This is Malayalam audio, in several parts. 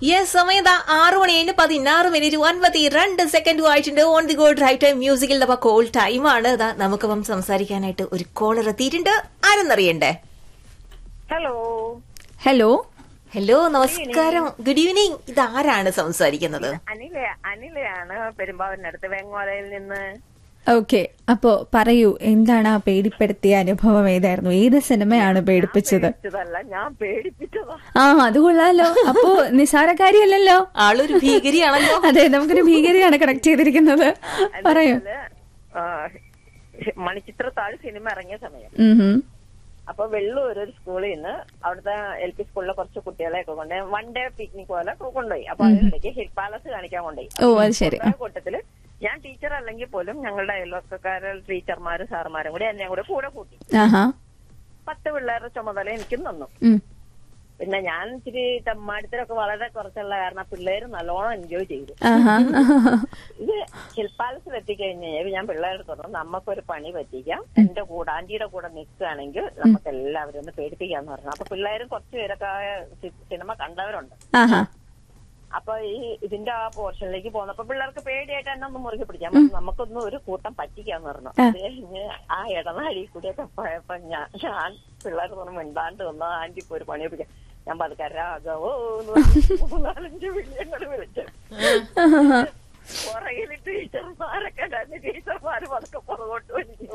യെസ് സമയത്ത് ആറ് മണി കഴിഞ്ഞ് പതിനാറ് മിനിറ്റ് ഒൻപത്തി രണ്ട് സെക്കൻഡ് ആയിട്ടുണ്ട് on the go drive time മ്യൂസിക്കിൽ ദ കോൾ ടൈമാണ് ഇതാ നമുക്കിപ്പം സംസാരിക്കാനായിട്ട് ഒരു കോളർ എത്തിയിട്ടുണ്ട് ആരെന്നറിയണ്ടേ ഹലോ ഹലോ ഹലോ നമസ്കാരം ഗുഡ് ഈവനിങ് ഇത് ആരാണ് സംസാരിക്കുന്നത് അനില അനിലയാണ് പെരുമ്പാവൂരിനടുത്ത് വെങ്ങോലയിൽ നിന്ന് ഓക്കെ അപ്പോ പറയൂ എന്താണ് ആ പേടിപ്പെടുത്തിയ അനുഭവം ഏതായിരുന്നു ഏത് സിനിമയാണ് പേടിപ്പിച്ചത് പേടിച്ചതല്ല ഞാൻ പേടിപ്പിച്ചതാ ആ അത് കൊള്ളാലോ അപ്പോ നിസാരക്കാരിയല്ലല്ലോ ആളൊരു ഭീകരിയാണല്ലോ അതെ നമുക്കൊരു ഭീകരയാണ് കണക്ട് ചെയ്തിരിക്കുന്നത് പറയൂ അതില്, ആ, മണിച്ചിത്രത്താഴ് സിനിമ ഇറങ്ങിയ സമയം ഉം ഹും. അപ്പൊ വെള്ളൂർ ഒരു സ്കൂളിൽ നിന്ന് അവിടുത്തെ എൽ പി സ്കൂളിലെ കുറച്ച് കുട്ടികളെയൊക്കെ കൊണ്ട് വൺ ഡേ പിക്നിക് പോലെ കൊണ്ടുപോയി അപ്പൊ അതിനിടയ്ക്ക് ഹിൽ പാലസ് കാണിക്കാൻ കൊണ്ടുപോയി ഓ അത് ശരി ആ കൂട്ടത്തില് ഞാൻ ടീച്ചർ അല്ലെങ്കിൽ പോലും ഞങ്ങളുടെ അയൽവക്കക്കാരെ ടീച്ചർമാരും സാറുമാരും കൂടി എന്നെ കൂടെ കൂടെ കൂട്ടി ആഹാ പത്ത് പിള്ളേരുടെ ചുമതല എനിക്കും തന്നു ഉം. പിന്നെ ഞാൻ ഇച്ചിരി തെമ്മാടിത്തരൊക്കെ വളരെ കുറച്ചുള്ള കാരണം പിള്ളേര് നല്ലോണം എൻജോയ് ചെയ്തു ആഹാ ഇത് ഹിൽപാലസിൽ എത്തിക്കഴിഞ്ഞാൽ ഞാൻ പിള്ളേരുടെ തുറന്നു നമുക്കൊരു പണി പറ്റിക്കാം എന്റെ കൂടെ ആന്റിയുടെ കൂടെ നിൽക്കുകയാണെങ്കിൽ നമുക്ക് എല്ലാവരും ഒന്ന് പേടിപ്പിക്കാന്ന് പറഞ്ഞു അപ്പൊ പിള്ളേരും കുറച്ചു പേരൊക്കെ ആ സി- സിനിമ കണ്ടവരുണ്ട് ആഹാ അപ്പൊ ഈ ഇതിന്റെ ആ പോർഷനിലേക്ക് പോന്നപ്പോ പിള്ളേർക്ക് പേടിയായിട്ട് എന്നെ ഒന്ന് മുറുകെ പിടിക്കാം അപ്പൊ നമുക്കൊന്നും ഒരു കൂട്ടം പറ്റിക്കാന്ന് പറഞ്ഞു അത് കഴിഞ്ഞ് ആ ഇടനാഴി കൂടിയൊക്കെ പോയപ്പോ ഞാൻ ഞാൻ പിള്ളേർ പറഞ്ഞു മിണ്ടാണ്ട് വന്ന ആന്റി ഇപ്പൊ ഒരു പണി പിടിക്കാം ഞാൻ പതുക്കെ രാഘവോ എന്ന് പറഞ്ഞ് മൂന്നാലഞ്ച് വിളിയങ്ങൾ വിളിച്ചു പുറകില് ടീച്ചർമാരൊക്കെ ഉണ്ടായിരുന്നു ടീച്ചർമാര് പതുക്കെ പുറകോട്ട് വലിച്ചു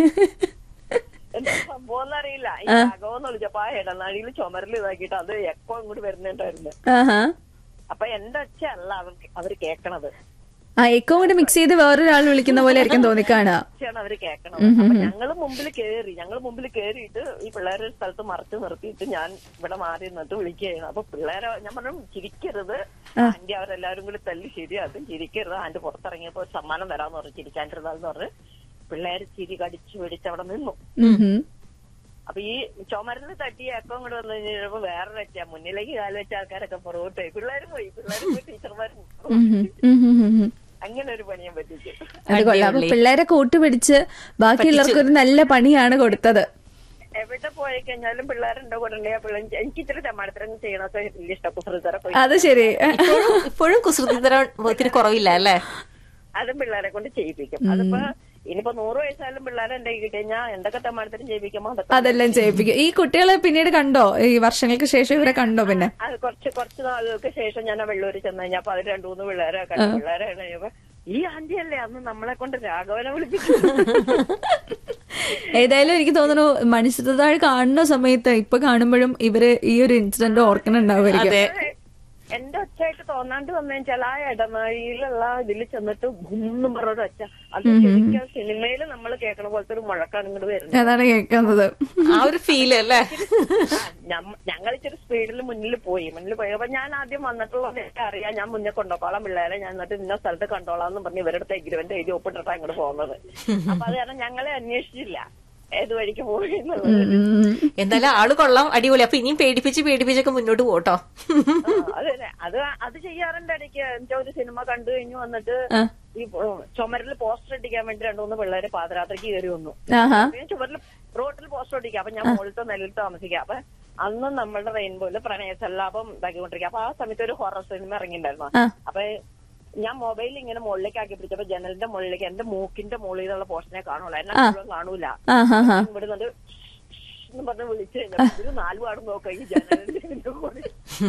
എന്താ സംഭവം എന്നറിയില്ല ഈ രാഘവം എന്ന് വിളിച്ചപ്പോ ആ ഇടനാഴിയിൽ ചുമരിൽ ഇതാക്കിയിട്ട് അത് എക്കോ ഇങ്ങോട്ട് വരുന്നുണ്ടായിരുന്നു ആഹാ അപ്പൊ എന്റെ ഒച്ച അല്ല അവർക്ക് അവര് കേക്കണത് ആ എക്കോ കൂടി മിക്സ് ചെയ്ത് വേറൊരാൾ വിളിക്കുന്ന പോലെ ആയിരിക്കും തോന്നിക്കാണുക ഒച്ചയാണ് അവര് കേക്കണത് അപ്പൊ ഞങ്ങള് മുമ്പിൽ കേറി ഞങ്ങള് മുമ്പിൽ കേറിയിട്ട് ഈ പിള്ളേരെ ഒരു സ്ഥലത്ത് മറച്ചു നിർത്തിയിട്ട് ഞാൻ ഇവിടെ മാറി നിന്നിട്ട് വിളിക്കുകയായിരുന്നു അപ്പൊ പിള്ളേരെ ഞാൻ പറഞ്ഞു ചിരിക്കരുത് ആന്റി അവരെല്ലാരും കൂടി തല്ലി ശരിയാക്കും ചിരിക്കരുത് ആന്റി പുറത്തിറങ്ങിയപ്പോ ഒരു സമ്മാനം തരാന്ന് പറഞ്ഞു ചിരിക്കാണ്ടിരുന്നാന്ന് പറഞ്ഞ് പിള്ളേര് ചിരി കടിച്ചു പിടിച്ച് അവിടെ നിന്നു ഉം ഹും. അപ്പൊ ഈ ചുമരിന് തട്ടി എപ്പം ഇങ്ങോട്ട് വന്നു കഴിഞ്ഞപ്പോ വേറെ വെച്ചാ മുന്നിലേക്ക് കാല് വെച്ച ആൾക്കാരൊക്കെ പുറകോട്ട് പോയി പിള്ളേരും പോയി പിള്ളേരും പോയി ടീച്ചർമാരും ഉം ഹും. ഉം ഹും ഹും ഹും. അങ്ങനെ ഒരു പണിയാൻ പറ്റിച്ചു അത് കൊള്ളാം അപ്പൊ പിള്ളേരെ കൂട്ടുപിടിച്ച് ബാക്കിയുള്ളവർക്ക് ഒരു നല്ല പണിയാണ് കൊടുത്തത് എവിടെ പോയി കഴിഞ്ഞാലും പിള്ളേരുണ്ടോ കൂടെ ഉണ്ടെങ്കിൽ പിള്ളേർ എനിക്ക് ഇച്ചിരി തെമ്മാടത്തരം ചെയ്യണൊക്കെ വലിയ ഇഷ്ടം കുസൃതര പോയി അത് ശരി ഇപ്പോഴും ഇപ്പോഴും കുസൃതിതരം ഒത്തിരി കുറവില്ല അല്ലേ അതും പിള്ളേരെ കൊണ്ട് ചെയ്യിപ്പിക്കും അതിപ്പോ ഇനിയിപ്പോ നൂറ് വയസ്സായാലും പിള്ളേരെ എന്റെ കിട്ടി കഴിഞ്ഞാൽ എന്തൊക്കെ തെമ്മാടത്തരം ചെയ്യിപ്പിക്കുമ്പോ അതൊക്കെ അതെല്ലാം ചെയ്യിപ്പിക്കും ഈ കുട്ടികളെ പിന്നീട് കണ്ടോ ഈ വർഷങ്ങൾക്ക് ശേഷം ഇവരെ കണ്ടോ പിന്നെ അത് കുറച്ച് കുറച്ച് നാളുകൾക്ക് ശേഷം ഞാൻ ആ വെള്ളൂര് ചെന്ന് കഴിഞ്ഞപ്പോ അത് രണ്ടു മൂന്ന് പിള്ളേരെ കണ്ടു പിള്ളേരെ കഴിഞ്ഞപ്പോ ഈ ആന്റി അല്ലേ അന്ന് നമ്മളെ കൊണ്ട് രാഘവനെ വിളിപ്പിച്ചു ഏതായാലും എനിക്ക് തോന്നുന്നു മനുഷ്യതാഴ് കാണുന്ന സമയത്ത് ഇപ്പൊ കാണുമ്പോഴും ഇവര് ഈ ഒരു ഇൻസിഡന്റ് ഓർക്കണുണ്ടാവുമായിരിക്കും അതെ എന്റെ ഒച്ചയായിട്ട് തോന്നാണ്ട് വന്നു വെച്ചാൽ ആ ഇടനാഴിയിലുള്ള ഇതിൽ ചെന്നിട്ട് ഗുന്നും പറഞ്ഞൊരു ഒച്ച അത് ശരിക്കും സിനിമയിൽ നമ്മൾ കേൾക്കണ പോലത്തെ ഒരു മുഴക്കാണ് ഇങ്ങോട്ട് വരുന്നത് അതാണ് കേൾക്കുന്നത് ആ ഒരു ഫീല് അല്ലേ ഞങ്ങൾ ഇച്ചിരി സ്പീഡിൽ മുന്നിൽ പോയി മുന്നിൽ പോയി അപ്പൊ ഞാൻ ആദ്യം വന്നിട്ടുള്ളത് എനിക്ക് അറിയാം ഞാൻ മുന്നേ കൊണ്ടുപോകാം പിള്ളേരെ ഞാൻ എന്നിട്ട് ഇന്ന സ്ഥലത്ത് കണ്ടോളാം എന്ന് പറഞ്ഞ് ഇവരുടെ അടുത്ത് എഗ്രിമെന്റ് എഴുതി ഒപ്പിട്ടിട്ടാ ഇങ്ങോട്ട് പോകുന്നത് അപ്പൊ അത് കാരണം ഞങ്ങളെ അന്വേഷിച്ചില്ല ഏത് വഴിക്ക് പോയി എന്നുള്ളത് ഉം. എന്തായാലും ആള് കൊള്ളാം അടിപൊളി അപ്പൊ ഇനിയും പേടിപ്പിച്ച് പേടിപ്പിച്ചൊക്കെ മുന്നോട്ട് പോട്ടോ ആ, അത് തന്നെ. അത് അത് ചെയ്യാറുണ്ട് ഇടയ്ക്ക് എന്റെ ഒരു സിനിമ കണ്ടു കഴിഞ്ഞു വന്നിട്ട് ആ. ഈ ചുമരിൽ പോസ്റ്റർ ഒട്ടിക്കാൻ വേണ്ടി രണ്ടു മൂന്ന് പിള്ളേര് പാതിരാത്രിക്ക് കയറി വന്നു ആഹാ അപ്പൊ ഞാൻ ചുമരിൽ റോട്ടിൽ പോസ്റ്റർ ഒട്ടിക്കാം അപ്പൊ ഞാൻ മുകളിലത്തെ നിലയിൽ താമസിക്കാം അപ്പൊ അന്ന് നമ്മളുടെ റെയിൻബോയില് പ്രണയസല്ലാപം ഇതാക്കിക്കൊണ്ടിരിക്കുക അപ്പൊ ആ സമയത്ത് ഒരു ഹൊറർ സിനിമ ഇറങ്ങിയിട്ടുണ്ടായിരുന്നു ആ. അപ്പൊ ഞാൻ മൊബൈൽ ഇങ്ങനെ മുകളിലേക്ക് ആക്കി പിടിച്ചപ്പോ ജനലിന്റെ മുകളിലേക്ക് എന്റെ മൂക്കിന്റെ മുകളിലുള്ള പോസ്റ്റിനെ കാണുള്ളൂ എന്നെ മുഴുവൻ കാണൂല ആഹാ ഹാ ഇവിടെ നിന്ന് എന്ന് പറഞ്ഞ് വിളിച്ചു കഴിഞ്ഞപ്പോ ഒരു നാല് പാടും നോക്കാം ഈ ജനലിന്റെ ഇതിന്റെ മുകളിൽ.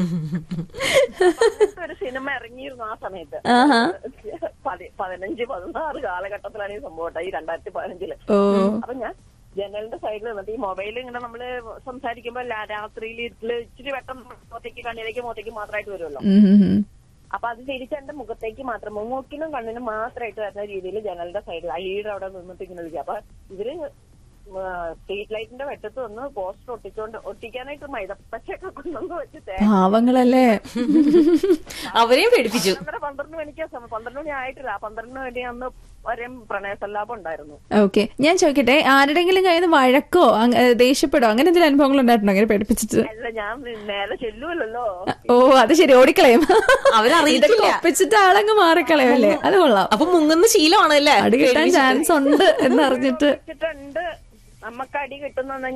അപ്പൊ അങ്ങനത്തെ ഒരു സിനിമ ഇറങ്ങിയിരുന്നു ആ സമയത്ത് ആഹാ. പതി- പതിനഞ്ച് പതിനാറ് കാലഘട്ടത്തിലാണ് ഈ സംഭവം ഉണ്ടായത്, ഈ രണ്ടായിരത്തി പതിനഞ്ചില് ഓ അപ്പൊ ഞാൻ ജനലിന്റെ സൈഡിൽ നിന്നിട്ട് ഈ മൊബൈൽ ഇങ്ങനെ നമ്മള് സംസാരിക്കുമ്പോ രാത്രിയിൽ ഇരുട്ടില് ഇച്ചിരി വെട്ടം മുഖത്തേക്ക് കണ്ണിലേക്ക് മുഖത്തേക്ക് മാത്രമായിട്ട് വരുമല്ലോ ഉം ഉം ഉം. അപ്പൊ അത് തിരിച്ച് എന്റെ മുഖത്തേക്ക് മാത്രം മൂക്കിനും കണ്ണിനും മാത്രമായിട്ട് വരുന്ന രീതിയിൽ ജനലിന്റെ സൈഡിൽ അയ്യയുടെ അവിടെ നിന്നിട്ട് ഇങ്ങനെ വിളിക്കുക അപ്പൊ ഇവര് സ്ട്രീറ്റ് ലൈറ്റിന്റെ വെട്ടത്ത് വന്ന് പോസ്റ്റർ ഒട്ടിച്ചോണ്ട് ഒട്ടിക്കാനായിട്ട് മൈദപ്പച്ചൊക്കെ കൊണ്ടുവന്ന് വെച്ച് തേ- പാവങ്ങളല്ലേ അവരെയും പേടിപ്പിച്ചു പന്ത്രണ്ടര പന്ത്രണ്ട് മണിക്ക് സമയം പന്ത്രണ്ട് മണി ആയിട്ടില്ല ആ പന്ത്രണ്ട് മണി അന്ന് വരെയും പ്രണയസല്ലാപം ഉണ്ടായിരുന്നു ഓക്കെ ഞാൻ ചോദിക്കട്ടെ ആരുടെങ്കിലും കയ്യിൽ നിന്ന് വഴക്കോ അങ്ങ- ഏ, ദേഷ്യപ്പെടോ അങ്ങനെ എന്തെങ്കിലും അനുഭവങ്ങൾ ഉണ്ടായിട്ടുണ്ടോ അങ്ങനെ പഠിപ്പിച്ചിട്ട് അല്ല ഞാൻ നേരെ ചെല്ലുമല്ലോ ഓ അത് ശരി ഓടിക്കളയും അവരറിയില്ല. ഇതൊക്കെ ഒപ്പിച്ചിട്ട് ആളങ്ങ് മാറിക്കളയും അല്ലേ അത് കൊള്ളാം അപ്പൊ മുങ്ങുന്ന ശീലമാണ് അല്ലേ അടി കിട്ടാൻ ചാൻസ് ഉണ്ട് എന്നറിഞ്ഞിട്ട് വെച്ചിട്ടുണ്ട് നമുക്ക് അടി കിട്ടുന്ന